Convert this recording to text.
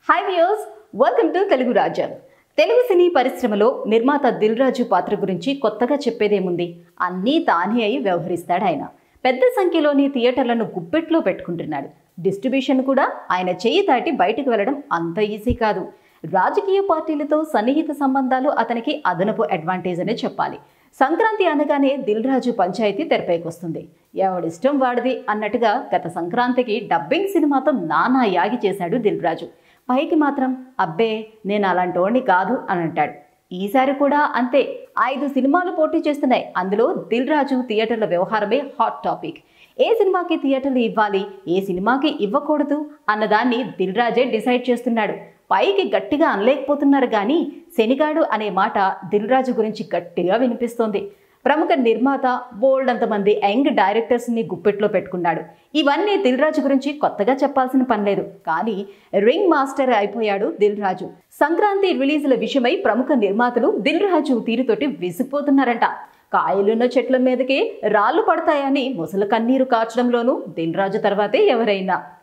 hi views welcome to Telugu రాజ్యం తెలుగు సినీ పరిశ్రమలో నిర్మాత దిల్ రాజు పాత్ర గురించి కొత్తగా చెప్పేదేముంది అన్నీ తానే అయి వ్యవహరిస్తాడు ఆయన పెద్ద సంఖ్యలోని థియేటర్లను గుప్పెట్లో పెట్టుకుంటున్నాడు డిస్ట్రిబ్యూషన్ కూడా ఆయన చేయి దాటి బయటకు వెళ్ళడం అంత ఈజీ కాదు రాజకీయ పార్టీలతో సన్నిహిత సంబంధాలు అతనికి అదనపు అడ్వాంటేజ్ అనే చెప్పాలి సంక్రాంతి అనగానే దిల్ రాజు పంచాయతీ తెరపైకొస్తుంది ఎవడిష్టం వాడిది అన్నట్టుగా గత సంక్రాంతికి డబ్బింగ్ సినిమాతో నానా యాగి చేశాడు దిల్ రాజు పైకి మాత్రం అబ్బే నేను అలాంటోడిని కాదు అని అంటాడు ఈసారి కూడా అంతే ఐదు సినిమాలు పోటీ చేస్తున్నాయి అందులో దిల్ రాజు థియేటర్ల వ్యవహారమే హాట్ టాపిక్ ఏ సినిమాకి థియేటర్లు ఇవ్వాలి ఏ సినిమాకి ఇవ్వకూడదు అన్నదాన్ని దిల్ రాజే డిసైడ్ చేస్తున్నాడు పైకి గట్టిగా అనలేకపోతున్నారు కానీ శనిగాడు అనే మాట దిల్ రాజు గురించి గట్టిగా వినిపిస్తోంది ప్రముఖ నిర్మాత బోల్డ్ అంతమంది యంగ్ డైరెక్టర్స్ని గుప్పెట్లో పెట్టుకున్నాడు ఇవన్నీ దిల్ రాజు గురించి కొత్తగా చెప్పాల్సిన పని లేదు కానీ రింగ్ మాస్టర్ అయిపోయాడు దిల్ రాజు సంక్రాంతి రిలీజుల విషయమై ప్రముఖ నిర్మాతలు దిల్ రాజు తీరుతోటి విసిగిపోతున్నారంట కాయలున్న చెట్ల మీదకి రాళ్ళు పడతాయని ముసలి కన్నీరు కార్చడంలోనూ దిల్ రాజు తర్వాతే ఎవరైనా